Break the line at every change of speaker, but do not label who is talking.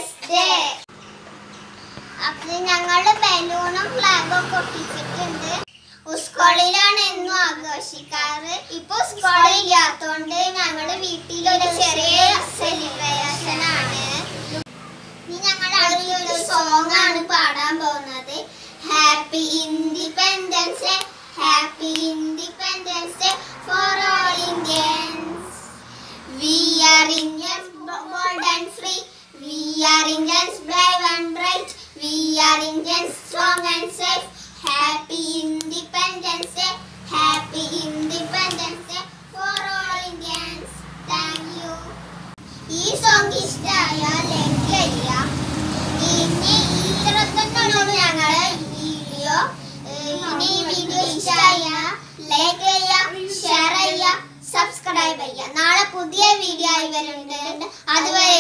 Indians day അപ്പൊ ഞങ്ങള് ബലൂണും ഫ്ലാഗും ഒക്കെ ഒട്ടിച്ചിട്ടുണ്ട് സ്കൂളിലാണ് എന്നും ആഘോഷിക്കാറ് ഇപ്പൊ സ്കൂളിൽ ഇല്ലാത്തോണ്ട് ഞങ്ങള് വീട്ടിലൊരു ചെറിയ സെലിബ്രേഷൻ ആണ് ഇനി ഞങ്ങൾ അടുത്തൊരു സോങ് ആണ് പാടാൻ പോകുന്നത് happy independence day happy independence day for all Indians we are Indians bold and free we are Indians brave and bright we are Indians strong and safe happy independence day happy independence day for all Indians thank you ഈ song ഇഷ്ടമായാൽ like ചെയ്യാം ഇനി ഇത്ര തന്നെയുള്ളൂ ഞങ്ങളെ video ഇനി ഈ video ഇഷ്ടമായ ലൈക്ക് ചെയ്യാം ഷെയർ ചെയ്യാം സബ്സ്ക്രൈബ് ചെയ്യാം നാളെ പുതിയ വീഡിയോ ആയി വരുന്നുണ്ട് അതുവരെ